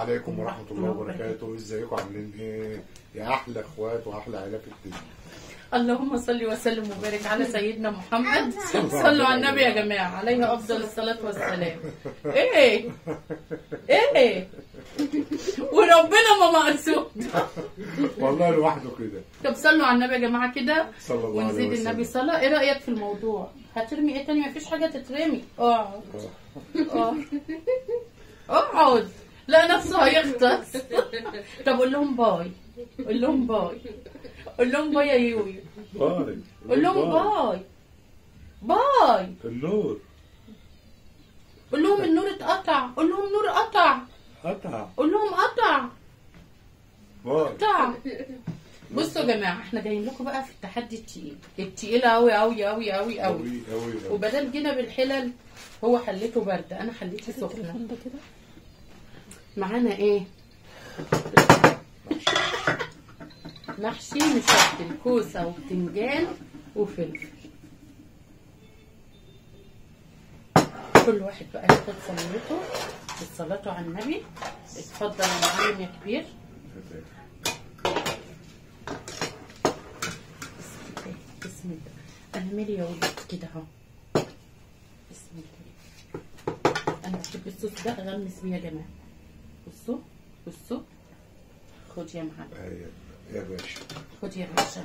عليكم ورحمة الله وبركاته ازيكم عاملين ايه يا احلى اخوات واحلى عائلات الدنيا اللهم صل وسلم وبارك على سيدنا محمد الله صلوا على عليه النبي يا جماعه عليه افضل الصلاه والسلام ايه ايه وربنا ما مقصود والله لوحده كده طب صلوا على النبي يا جماعه كده صلى الله عليه ونزيد وسلم النبي صلاه ايه رايك في الموضوع هترمي ايه تاني مفيش حاجه تترمي اقعد اقعد اقعد لا نفسه هيغطس طب قول لهم باي قول لهم باي قول لهم باي يا يويو باي قول لهم باي باي النور قول لهم النور اتقطع قول لهم نور قطع قطع قول لهم قطع باي قطع بصوا يا جماعه احنا جايين لكم بقى في التحدي التقيل التقيل قوي قوي قوي قوي قوي قوي قوي وبدل جينا بالحلل هو حلته بارده انا حليته سخنه معانا ايه محشي مشكل كوسه وبتنجان وفلفل كل واحد بقى ياخد صليته بالصلاة على النبي اتفضل يا معلم يا كبير بسم الله بسم الله انا مالي يا ولد كده اهو بسم الله انا بحب الصوص ده اغمس بيه يا جماعه بصوا بصوا خد يا معلم أيوة. يا باشا خد يا باشا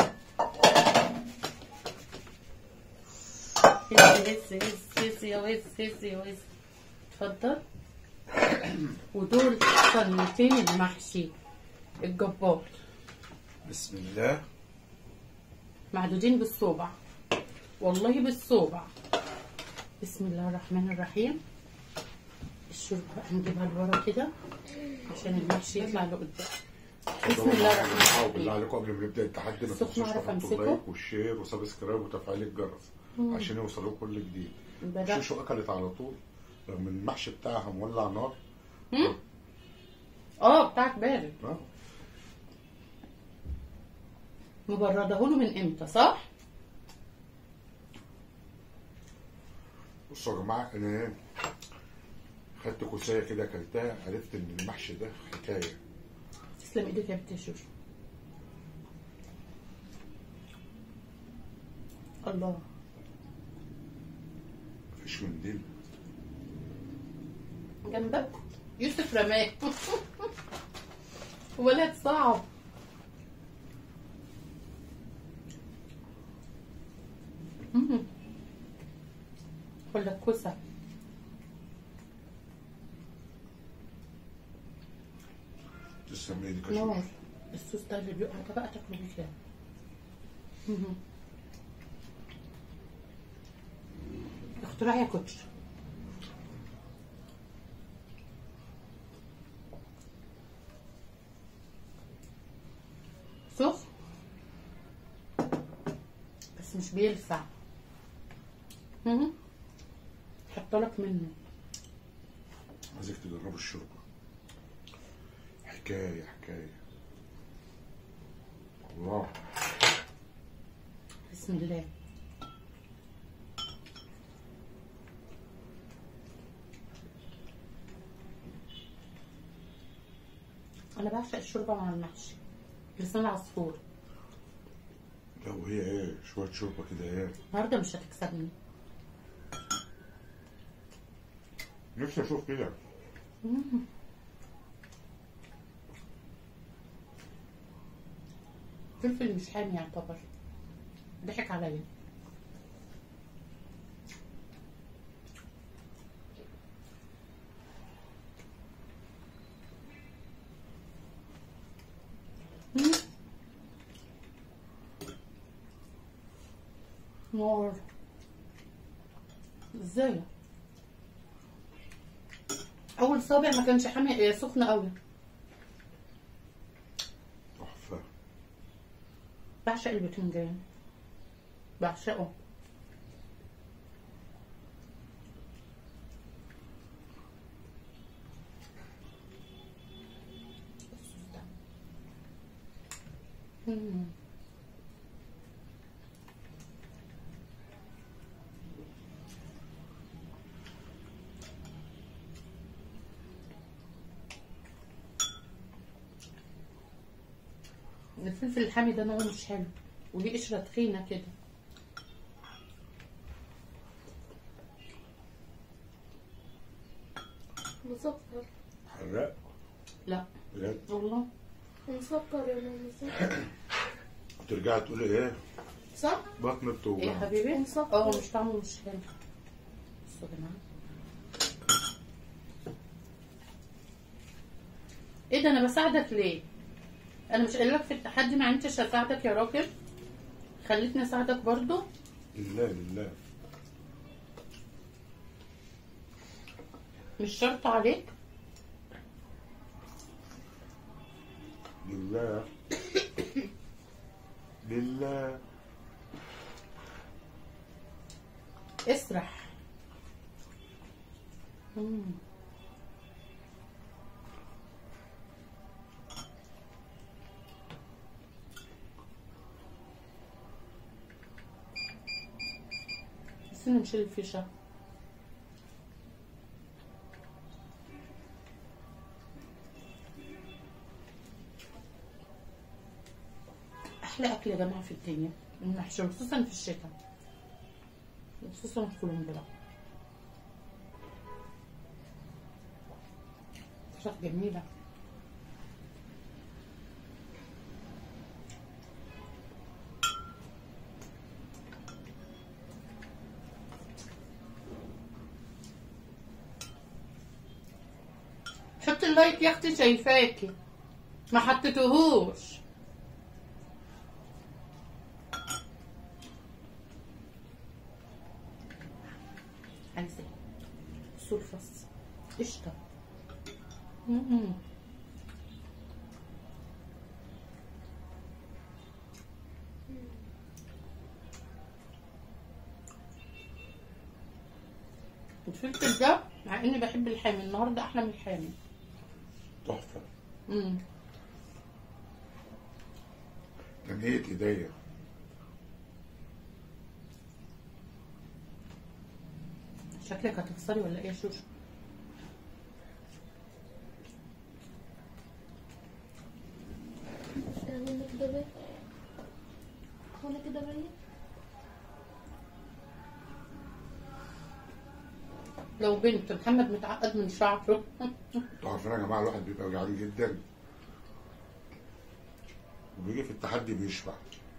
هز هز هز يا وز هز يا وز اتفضل ودول صينيتين المحشي الجبار بسم الله معدودين بالصوبع والله بالصوبع بسم الله الرحمن الرحيم الشوربة بقى نجيبها لورا كده عشان المحشي يطلع لقدام بسم الله الرحمن وبالله الرحيم عليكم قبل ما نبدا التحدي ما السخن تنسوش أعرف تحطوا أمسكه؟ اللايك والشير وسبسكرايب وتفعيل الجرس عشان يوصلوا كل جديد بدأ شوشو اكلت على طول رغم ان المحشي بتاعها مولع نار اه بتاعك بارد اه مبرده له من امتى صح؟ بصوا يا جماعه انا ايه خدت كوسايه كده اكلتها عرفت ان المحشي ده حكايه تسلم ايدك يا بنت شوشو الله مفيش منديل جنبك يوسف رماه ولد صعب مم. ولا كوسه تسلم ايدك يا نار شوشو الصوص ده اللي بيقع ده بقى تاكله بيه كده مهم. اختراع يا كوتش سخن بس مش بيلسع مهم. حط لك منه عايزك تجربوا الشوربه حكايه حكايه الله بسم الله انا بعشق الشوربه مع المحشي لسان عصفور لو هي ايه شويه شوربه كده ايه النهارده مش هتكسبني نفسي اشوف كده فلفل مش حامي يعتبر ضحك عليا مم. نار ازاي اول صابع ما كانش حامي سخن قوي تحفه بعشق البتنجان بعشقه مم. الفلفل الحامي ده نوعه مش حلو وليه قشرة تخينة كده مسكر حراق لا بجد والله مسكر يا ماما مسكر ترجعي تقولي ايه صح؟ بطني ايه يا بتوجعني حبيبي مسكر. اه مش طعمه مش حلو بصوا يا جماعه ايه ده انا بساعدك ليه انا مش قايله لك في التحدي ما انتش هساعدك يا راجل خليتني اساعدك برضو لله لله مش شرط عليك لله لله اسرح مم. بس انا مش الفيشة احلى اكل يا جماعه في الدنيا المحشي خصوصا في الشتاء خصوصا في كولومبيا فراخ جميلة حط اللايك يا اختي شايفاكي ما حطيتهوش عايزة ايه سلفس قشطة م-م. الفلفل ده مع اني بحب الحامي النهارده احلى من الحامي تحفه امم تنهية ايديا شكلك هتخسري ولا ايه يا شوشو هنا كده باين هنا كده باين لو بنت محمد متعقد من شعره انتوا عارفين يا جماعه الواحد بيبقى جعان جدا وبيجي في التحدي بيشبع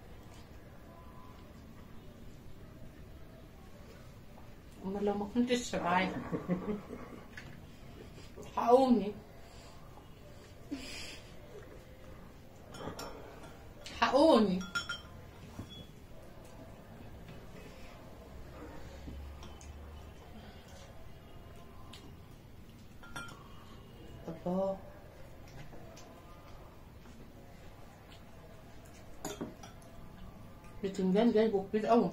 امال لو ما كنتش شبعانه حقوني حقوني الله بتنجان جايبه كبير قوي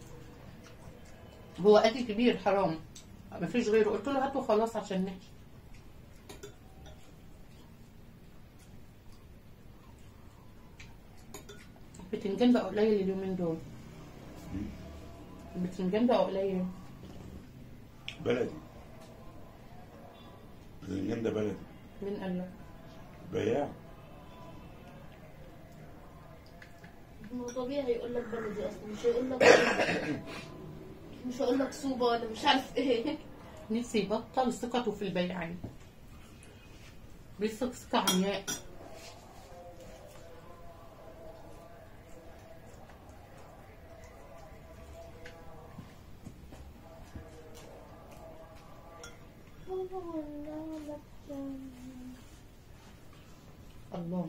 هو قد كبير حرام مفيش غيره قلت له هاته خلاص عشان نحشي البتنجان بقى قليل اليومين دول البتنجان بقى قليل بلدي الرنجان ده بلدي مين قال لك بياع ما طبيعي يقول لك بلدي اصلا مش هيقول لك مش هيقول لك صوبه ولا مش عارف ايه نفسي يبطل ثقته في البياعين بيثق ثقة عمياء الله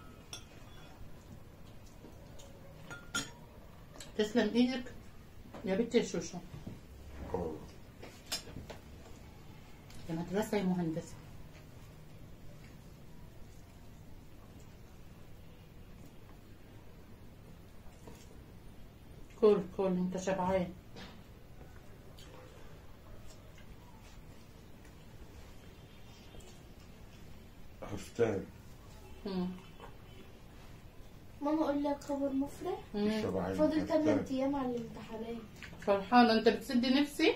تسلم ايدك يا بنتي يا شوشو اه يا مدرسة يا مهندسة كل كل انت شبعان هفتان مم. ماما اقول لك خبر مفرح مم. شبعان فاضل 8 هفتان. ايام على الامتحانات فرحانة انت بتسدي نفسي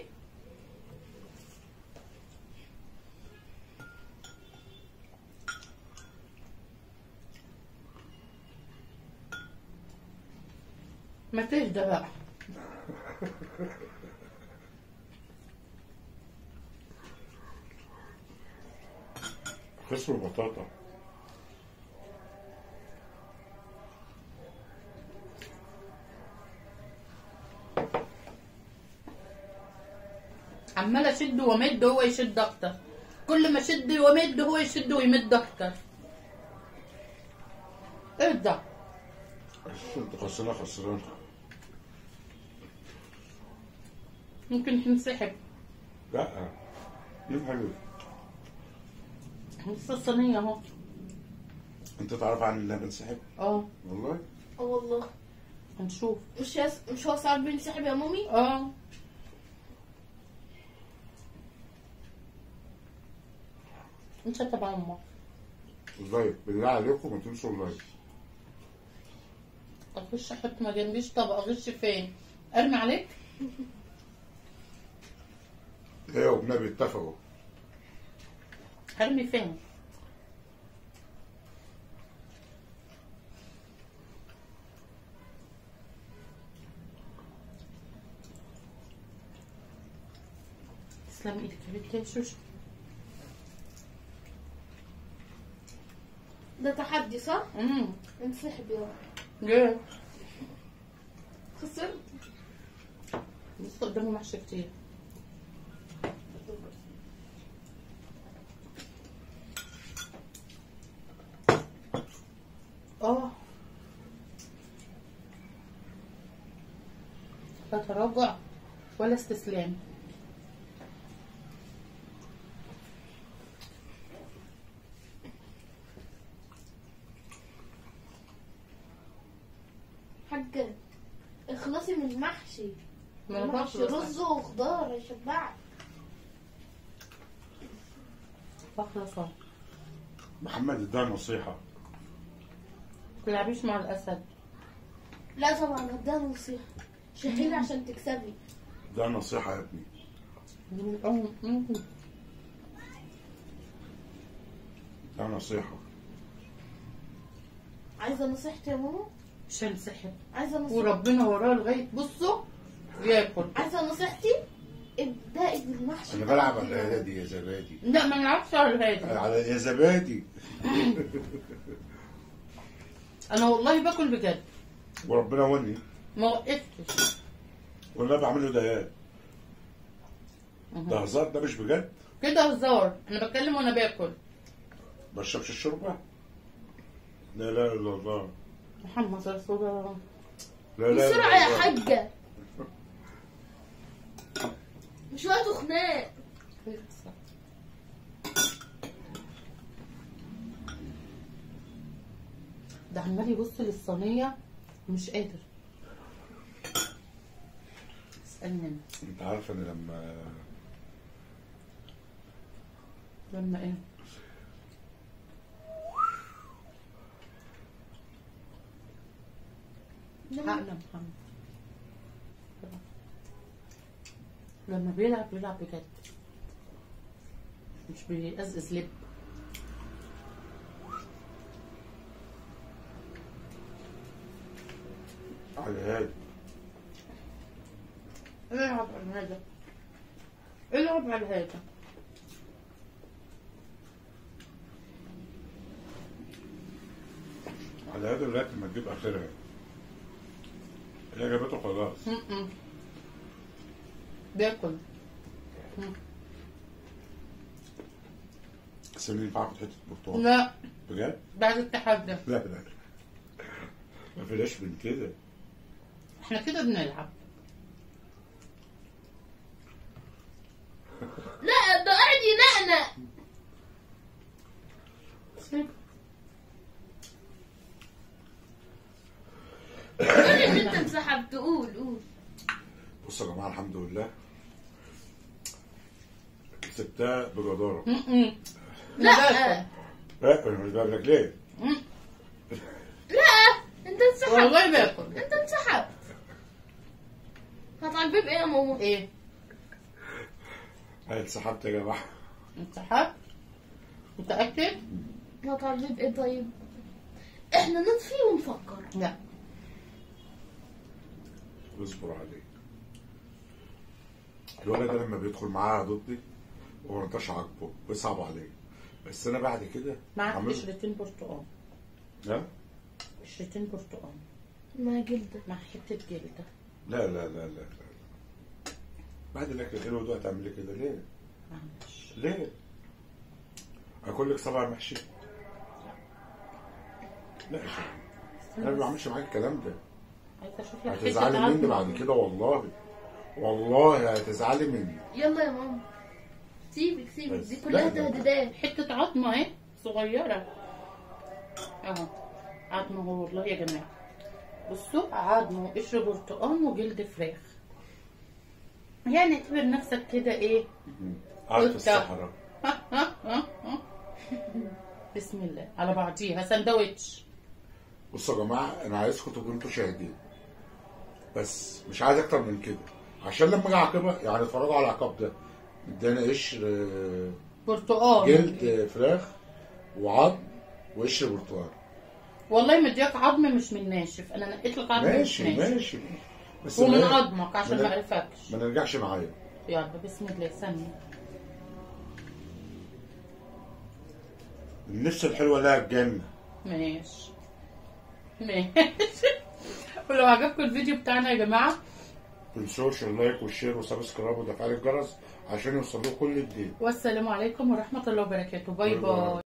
ما تهدى بقى خسروا بطاطا عمال اشد وامد هو يشد اكتر كل ما اشد وامد هو يشد ويمد اكتر اهدى انت خسران خسران ممكن تنسحب لا مين حلو لسه الصينية اهو انت تعرف عن اللي بنسحب اه والله اه والله هنشوف مش يس... مش هو صعب بينسحب يا مامي اه انت تبع امك لايف بالله عليكم ما تنسوا اللايف اخش احط ما جنبيش طبق اغش فين ارمي عليك ايه وبنبي اتفقوا هرمي فين تسلم ايدك يا بنتي يا شوشو ده تحدي صح؟ امم انسحب يا ليه خسرت لسه قدامه محشي كتير اه لا تراجع ولا استسلام حاجة اخلصي من المحشي ما أنا المحشي بخلص. رز وخضار يشبعك بخلص اهو محمد اداها نصيحة تلعبيش مع الاسد لا طبعا هديها نصيحة شهيلي عشان تكسبي ده نصيحة يا ابني أم- أم. ده نصيحة عايزة نصيحتي يا ماما مش هنسحب عايزة نصيحتي وربنا وراه لغايه بصوا ياكل عايزة نصيحتي ابدأي بالمحشي انا بلعب على الهادي يا زبادي لا ما نلعبش على الهادي على يا زبادي انا والله باكل بجد وربنا وني ما وقفتش والله بعمل له دهات ده هزار ده مش بجد كده هزار انا بتكلم وانا باكل ما بشربش الشوربة لا لا الا الله محمد رسول الله لا لا بسرعة إلا يا الله. حاجة مش وقت خناق ده عمال يبص للصينيه مش قادر اسالني أنا. انت عارف ان لما لما ايه حقنا محمد لما بيلعب بيلعب بجد مش بيقزقز لب على الهادي العب على هذا العب على هذا على الهادي لغاية ما تجيب اخرها هي جابته خلاص م-م. بياكل م. سنين ينفع اخد حتة برتقال لا بجد؟ بعد التحدي لا لا ما فيهاش من كده احنا كده بنلعب لا ده قاعد ينقنق سيب. قول ان انت انسحبت قول قول بصوا يا جماعة الحمد لله كسبتها بجدارة م-م. لا. باكل. لا انا مش بقول لك ليه؟ م. لا انت انسحبت والله باكل انت انسحبت هتعجبك ايه يا ماما ايه هاي اتسحبت يا جماعة انت حاب متاكد هتعجبك ايه طيب احنا نطفي ونفكر لا واصبر عليه الولد ده لما بيدخل معاها ضدي وما رضاش عاجبه بيصعب عليه بس انا بعد كده معاك عملت- قشرتين برتقال لا قشرتين برتقال ما جلدة مع حته جلده لا لا لا لا لا, لا. بعد الاكل الحلو ده تعملي كده ليه؟ معلش ليه؟ اكل لك صبع محشي؟ لا يا شيخ انا ما بعملش معاك الكلام ده عايزه اشوف لك هتزعلي حته مني عظمه بعد كده والله والله هتزعلي مني يلا يا ماما سيبك سيبك بس. دي لا، كلها لا. تهديدات حته عظمه اهي صغيره اهو عظمه اهو والله يا جماعه بصوا عظمه وقشر برتقال وجلد فراخ يعني اعتبر نفسك كده ايه قاعد في قلت- الصحراء بسم الله على بعضيها سندوتش بصوا يا جماعه انا عايزكم تبقوا انتوا شاهدين بس مش عايز اكتر من كده عشان لما اجي اعاقبها يعني اتفرجوا على العقاب ده اداني قشر آه، برتقال جلد آه، فراخ وعظم وقشر برتقال والله مدياك عظم مش من ناشف انا نقيت لك عظم ماشي مش ناشف ماشي بس ومن ما- عظمك عشان ما- ما اعرفكش ما نرجعش معايا يلا بسم الله سمي النفس الحلوه لها الجنه ماشي ماشي ولو عجبكم الفيديو بتاعنا يا جماعه تنسوش اللايك والشير وسبسكرايب وتفعيل الجرس عشان يوصل لكم كل جديد والسلام عليكم ورحمه الله وبركاته باي باي باي. باي